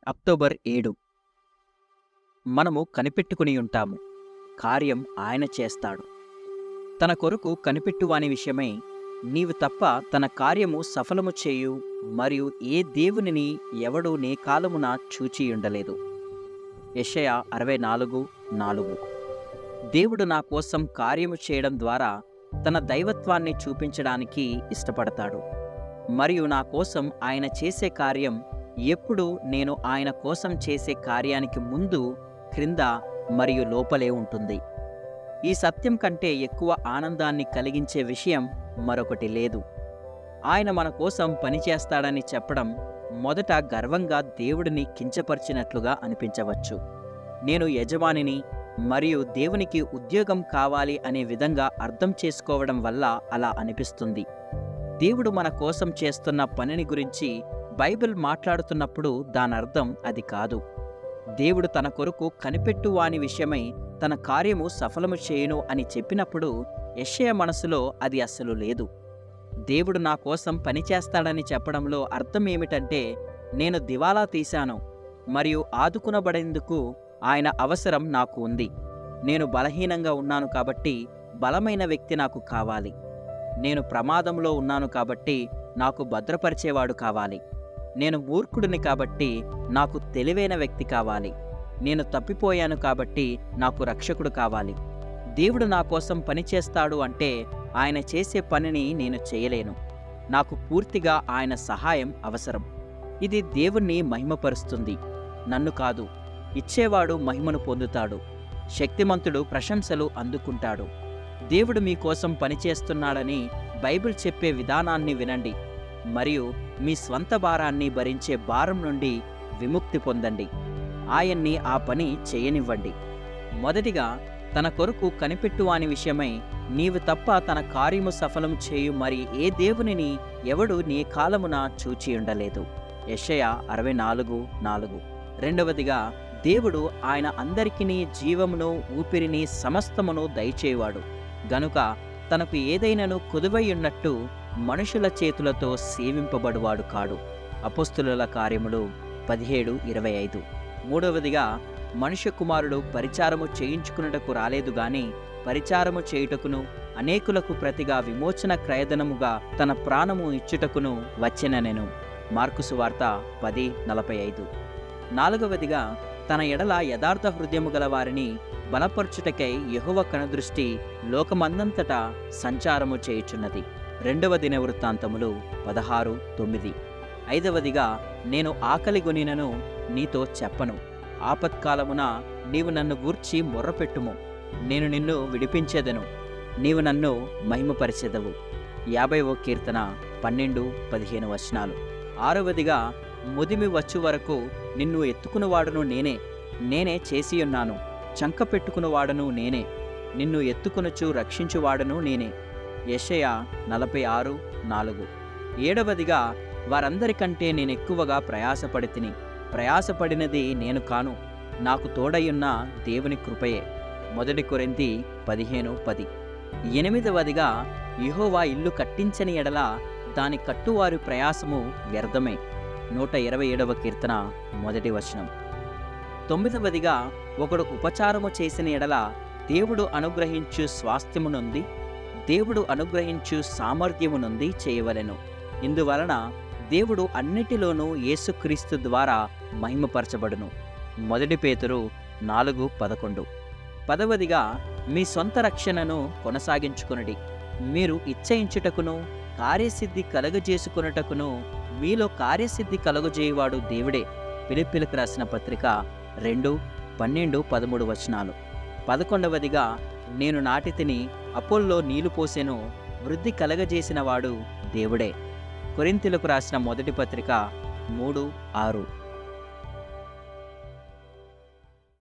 October ఏడు మనము కనిపెట్టుకుని ఉంటాము కార్యం ఆయన చేస్తాడు తన కొరకు కనిపెట్టువాని విషయమై నీవు తప్ప తన కార్యము సఫలము చేయు మరియు ఏ దేవునిని ఎవడు నే కాలమున చూచియుండలేదు యెషయ అరవై నాలుగు నాలుగు దేవుడు నా కోసం కార్యము చేయడం ద్వారా తన దైవత్వాన్ని చూపించడానికి ఇష్టపడతాడు మరియు నా కోసం ఆయన చేసే కార్యం ఎప్పుడు నేను ఆయన కోసం చేసే కార్యానికి ముందు క్రింద మరియు లోపలే ఉంటుంది ఈ సత్యం కంటే ఎక్కువ ఆనందాన్ని కలిగించే విషయం మరొకటి లేదు ఆయన మన కోసం పనిచేస్తాడని చెప్పడం మొదట గర్వంగా దేవుడిని కించపరిచినట్లుగా అనిపించవచ్చు నేను యజమానిని మరియు దేవునికి ఉద్యోగం కావాలి అనే విధంగా అర్థం చేసుకోవడం వల్ల అలా అనిపిస్తుంది దేవుడు మన కోసం చేస్తున్న పనిని గురించి బైబిల్ మాట్లాడుతున్నప్పుడు దానర్థం అది కాదు దేవుడు తన కొరకు కనిపెట్టు వాని విషయమై తన కార్యము సఫలము చేయును అని చెప్పినప్పుడు యెషయ మనసులో అది అస్సలు లేదు దేవుడు నా కోసం పనిచేస్తాడని చెప్పడంలో అర్థం ఏమిటంటే నేను దివాలా తీశాను మరియు ఆదుకునబడేందుకు ఆయన అవసరం నాకు ఉంది నేను బలహీనంగా ఉన్నాను కాబట్టి బలమైన వ్యక్తి నాకు కావాలి నేను ప్రమాదంలో ఉన్నాను కాబట్టి నాకు భద్రపరిచేవాడు కావాలి నేను మూర్ఖుడిని కాబట్టి నాకు తెలివైన వ్యక్తి కావాలి నేను తప్పిపోయాను కాబట్టి నాకు రక్షకుడు కావాలి దేవుడు నా కోసం పని చేస్తాడు అంటే ఆయన చేసే పనిని నేను చేయలేను నాకు పూర్తిగా ఆయన సహాయం అవసరం ఇది దేవుణ్ణి మహిమపరుస్తుంది నన్ను కాదు ఇచ్చేవాడు మహిమను పొందుతాడు శక్తిమంతుడు ప్రశంసలు అందుకుంటాడు దేవుడు మీకోసం పనిచేస్తున్నాడని బైబిల్ చెప్పే విధానాన్ని వినండి మరియు మీ స్వంత భారాన్ని భరించే భారం నుండి విముక్తి పొందండి ఆయన్ని ఆ పని చేయనివ్వండి మొదటిగా తన కొరకు కనిపెట్టువాని విషయమై నీవు తప్ప తన కార్యము సఫలం చేయు మరి ఏ దేవునిని ఎవడు నీ కాలమున చూచియుండలేదు యెషయ అరవై నాలుగు నాలుగు రెండవదిగా దేవుడు ఆయన అందరికిని జీవమును ఊపిరిని సమస్తమును దయచేవాడు గనుక తనకు ఏదైనాను కుదువయ్యున్నట్టు మనుషుల చేతులతో సేవింపబడువాడు కాడు అపుస్తుల కార్యములు పదిహేడు ఇరవై ఐదు మూడవదిగా మనుష్య కుమారుడు పరిచారము చేయించుకున్నటకు రాలేదు గాని పరిచారము చేయుటకును అనేకులకు ప్రతిగా విమోచన క్రయధనముగా తన ప్రాణము ఇచ్చుటకును వచ్చిననెను మార్కుసు వార్త పది నలభై ఐదు నాలుగవదిగా తన ఎడల యథార్థ హృదయము గల వారిని బలపరచుటకై యహువ కనుదృష్టి లోకమందంతటా సంచారము చేయుచున్నది రెండవ దిన వృత్తాంతములు పదహారు తొమ్మిది ఐదవదిగా నేను ఆకలిగొనినను నీతో చెప్పను ఆపత్కాలమున నీవు నన్ను గూర్చి మొర్రపెట్టుము నేను నిన్ను విడిపించేదను నీవు నన్ను మహిమపరిచెదవు యాభైవ కీర్తన పన్నెండు పదిహేను వచనాలు ఆరవదిగా ముదిమి వచ్చు వరకు నిన్ను ఎత్తుకునివాడును నేనే నేనే చేసియున్నాను చంక పెట్టుకునివాడును నేనే నిన్ను ఎత్తుకొనుచు రక్షించువాడును నేనే యెషయ నలభై ఆరు నాలుగు ఏడవదిగా వారందరికంటే నేనెక్కువగా ప్రయాసపడి తిని ప్రయాసపడినది నేను కాను నాకు తోడయున్న దేవుని కృపయే మొదటి కొరింతి పదిహేను పది ఎనిమిదవదిగా యెహోవా ఇల్లు కట్టించని ఎడల దాని కట్టువారి ప్రయాసము వ్యర్థమే నూట ఇరవై ఏడవ కీర్తన మొదటి వచనం తొమ్మిదవదిగా ఒకడు ఉపచారము చేసిన ఎడల దేవుడు అనుగ్రహించు స్వాస్థ్యము నుండి దేవుడు అనుగ్రహించు సామర్థ్యము నుండి చేయవలెను ఇందువలన దేవుడు అన్నిటిలోనూ యేసుక్రీస్తు ద్వారా మహిమపరచబడును మొదటి పేతురు నాలుగు పదకొండు పదవదిగా మీ సొంత రక్షణను కొనసాగించుకునడి మీరు ఇచ్చయించుటకును కార్యసిద్ధి కలగజేసుకున్నటకును మీలో కార్యసిద్ధి కలుగజేయవాడు దేవుడే పిలిపిలకు రాసిన పత్రిక రెండు పన్నెండు పదమూడు వచనాలు పదకొండవదిగా నేను నాటి తిని అపోల్లో నీళ్లు పోసెను వృద్ధి కలగజేసిన వాడు దేవుడే కొరింతిలకు రాసిన మొదటి పత్రిక మూడు ఆరు